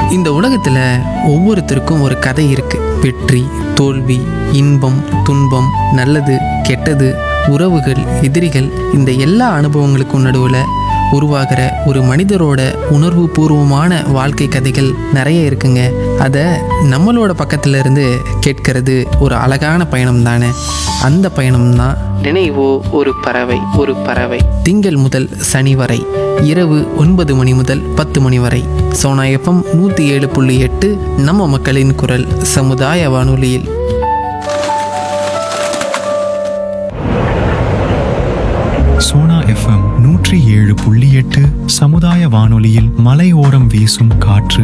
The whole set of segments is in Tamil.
இந்த உலகத்தில் ஒவ்வொருத்தருக்கும் ஒரு கதை இருக்கு வெற்றி தோல்வி இன்பம் துன்பம் நல்லது கெட்டது உறவுகள் எதிரிகள் இந்த எல்லா அனுபவங்களுக்கும் நடுவில் உருவாகிற ஒரு மனிதரோட உணர்வு பூர்வமான வாழ்க்கை கதைகள் நிறைய இருக்குங்க அதை நம்மளோட பக்கத்துல இருந்து கேட்கறது ஒரு அழகான பயணம் தானே அந்த பயணம் தான் நினைவோ ஒரு பறவை ஒரு பறவை திங்கள் முதல் சனி வரை இரவு ஒன்பது மணி முதல் பத்து மணி வரை சோனா எஃப்எம் நூற்றி ஏழு புள்ளி எட்டு நம்ம மக்களின் குரல் சமுதாய வானொலியில் சோனா எஃப்எம் நூற்றி ஏழு புள்ளி எட்டு சமுதாய வானொலியில் மலையோரம் வீசும் காற்று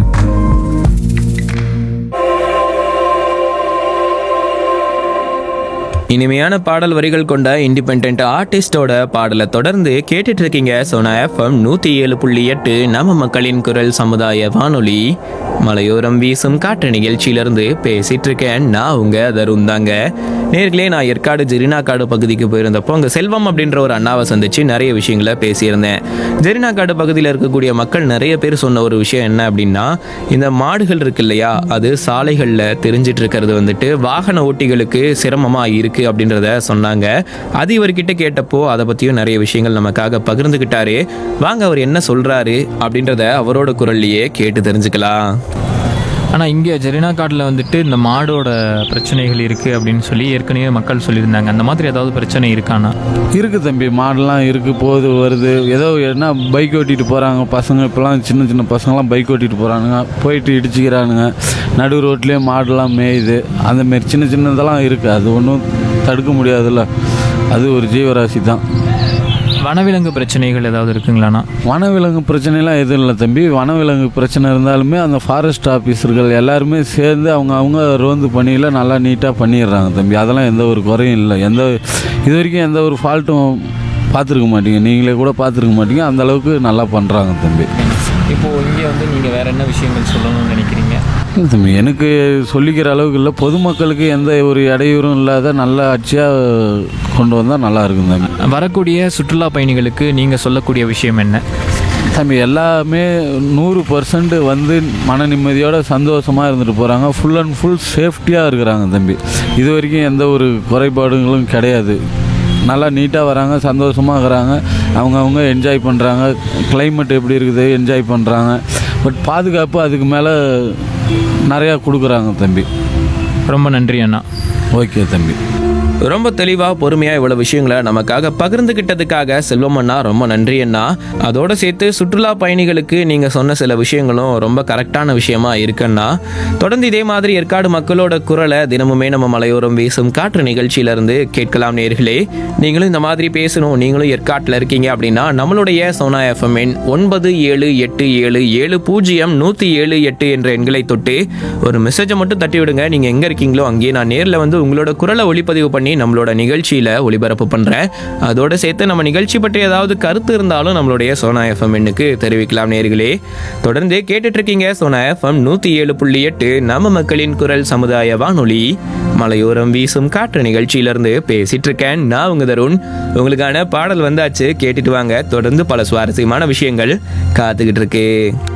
இனிமையான பாடல் வரிகள் கொண்ட இண்டிபெண்ட் ஆர்டிஸ்டோட பாடலை தொடர்ந்து கேட்டுட்டு இருக்கீங்க சோனா எஃப்எம் நூற்றி ஏழு புள்ளி எட்டு நம்ம மக்களின் குரல் சமுதாய வானொலி மலையோரம் வீசும் காற்று நிகழ்ச்சியிலிருந்து பேசிட்டு இருக்கேன் நான் உங்க தருண் தாங்க நேர்களே நான் ஏற்காடு ஜெரினாக்காடு பகுதிக்கு போயிருந்தப்போ அங்கே செல்வம் அப்படின்ற ஒரு அண்ணாவை சந்திச்சு நிறைய விஷயங்களை பேசியிருந்தேன் ஜெரினாக்காடு பகுதியில் இருக்கக்கூடிய மக்கள் நிறைய பேர் சொன்ன ஒரு விஷயம் என்ன அப்படின்னா இந்த மாடுகள் இருக்கு இல்லையா அது சாலைகளில் தெரிஞ்சிட்டு இருக்கிறது வந்துட்டு வாகன ஓட்டிகளுக்கு சிரமமாக இருக்கு அப்படின்றத சொன்னாங்க அது இவர்கிட்ட கேட்டப்போ அதை பற்றியும் நிறைய விஷயங்கள் நமக்காக பகிர்ந்துக்கிட்டாரு வாங்க அவர் என்ன சொல்றாரு அப்படின்றத அவரோட குரல்லையே கேட்டு தெரிஞ்சுக்கலாம் ஆனால் இங்கே ஜெரினா காட்டில் வந்துட்டு இந்த மாடோட பிரச்சனைகள் இருக்குது அப்படின்னு சொல்லி ஏற்கனவே மக்கள் சொல்லியிருந்தாங்க அந்த மாதிரி ஏதாவது பிரச்சனை இருக்கானா இருக்கு தம்பி மாடெல்லாம் இருக்கு போகுது வருது ஏதோ என்ன பைக் ஓட்டிட்டு போகிறாங்க பசங்க இப்போலாம் சின்ன சின்ன பசங்களாம் பைக் ஓட்டிட்டு போகிறானுங்க போயிட்டு இடிச்சுக்கிறானுங்க நடு ரோட்லேயே மாடெல்லாம் மேயுது அந்த மாதிரி சின்ன சின்னதெல்லாம் இருக்குது அது ஒன்றும் தடுக்க முடியாதுல்ல அது ஒரு ஜீவராசி தான் வனவிலங்கு பிரச்சனைகள் ஏதாவது இருக்குங்களாண்ணா வனவிலங்கு பிரச்சனைலாம் எதுவும் இல்லை தம்பி வனவிலங்கு பிரச்சனை இருந்தாலுமே அந்த ஃபாரஸ்ட் ஆஃபீஸர்கள் எல்லாருமே சேர்ந்து அவங்க அவங்க ரோந்து பணியில் நல்லா நீட்டாக பண்ணிடுறாங்க தம்பி அதெல்லாம் எந்த ஒரு குறையும் இல்லை எந்த இது வரைக்கும் எந்த ஒரு ஃபால்ட்டும் பார்த்துருக்க மாட்டீங்க நீங்களே கூட பார்த்துருக்க மாட்டீங்க அந்த அளவுக்கு நல்லா பண்ணுறாங்க தம்பி இப்போது இங்கே வந்து நீங்கள் வேறு என்ன விஷயங்கள் சொல்லணும்னு நினைக்கிறீங்க இல்லை தம்பி எனக்கு சொல்லிக்கிற அளவுக்கு இல்லை பொதுமக்களுக்கு எந்த ஒரு இடையூறும் இல்லாத நல்ல ஆட்சியாக கொண்டு வந்தால் நல்லா இருக்கும் தம்பி வரக்கூடிய சுற்றுலா பயணிகளுக்கு நீங்கள் சொல்லக்கூடிய விஷயம் என்ன தம்பி எல்லாமே நூறு பர்சன்ட் வந்து மன நிம்மதியோட சந்தோஷமாக இருந்துட்டு போகிறாங்க ஃபுல் அண்ட் ஃபுல் சேஃப்டியாக இருக்கிறாங்க தம்பி இது வரைக்கும் எந்த ஒரு குறைபாடுகளும் கிடையாது நல்லா நீட்டாக வராங்க சந்தோஷமாக இருக்கிறாங்க அவங்கவுங்க என்ஜாய் பண்ணுறாங்க climate எப்படி இருக்குது என்ஜாய் பண்ணுறாங்க பட் பாதுகாப்பு அதுக்கு மேலே நிறையா கொடுக்குறாங்க தம்பி ரொம்ப நன்றி அண்ணா ஓகே தம்பி ரொம்ப தெளிவா பொறுமையா இவ்வளவு விஷயங்களை நமக்காக பகிர்ந்துகிட்டதுக்காக செல்வம் அண்ணா ரொம்ப நன்றி அண்ணா அதோட சேர்த்து சுற்றுலா பயணிகளுக்கு நீங்க சொன்ன சில விஷயங்களும் ரொம்ப கரெக்டான விஷயமா இருக்குன்னா தொடர்ந்து இதே மாதிரி ஏற்காடு மக்களோட குரலை தினமுமே நம்ம மலையோரம் வீசும் காற்று நிகழ்ச்சியில இருந்து கேட்கலாம் நேர்களே நீங்களும் இந்த மாதிரி பேசணும் நீங்களும் ஏற்காட்டில் இருக்கீங்க அப்படின்னா நம்மளுடைய சோனா எஃப்எம் எண் ஒன்பது ஏழு எட்டு ஏழு ஏழு பூஜ்ஜியம் நூற்றி ஏழு எட்டு என்ற எண்களை தொட்டு ஒரு மெசேஜை மட்டும் தட்டி விடுங்க நீங்கள் எங்கே இருக்கீங்களோ அங்கேயே நான் நேரில் வந்து உங்களோட குரலை ஒளிப்பதிவு பண்ணி நம்மளோட நிகழ்ச்சியில் ஒளிபரப்பு பண்ணுறேன் அதோட சேர்த்து நம்ம நிகழ்ச்சி பற்றி ஏதாவது கருத்து இருந்தாலும் நம்மளுடைய சோனா எஃப்எம் எண்ணுக்கு தெரிவிக்கலாம் நேர்களே தொடர்ந்து கேட்டுட்டு இருக்கீங்க சோனா எஃப்எம் நூற்றி ஏழு புள்ளி எட்டு நம்ம மக்களின் குரல் சமுதாய வானொலி மலையோரம் வீசும் காற்று நிகழ்ச்சியிலிருந்து பேசிட்டு இருக்கேன் நான் உங்க தருண் உங்களுக்கான பாடல் வந்தாச்சு கேட்டுட்டு வாங்க தொடர்ந்து பல சுவாரஸ்யமான விஷயங்கள் காத்துக்கிட்டு இருக்கு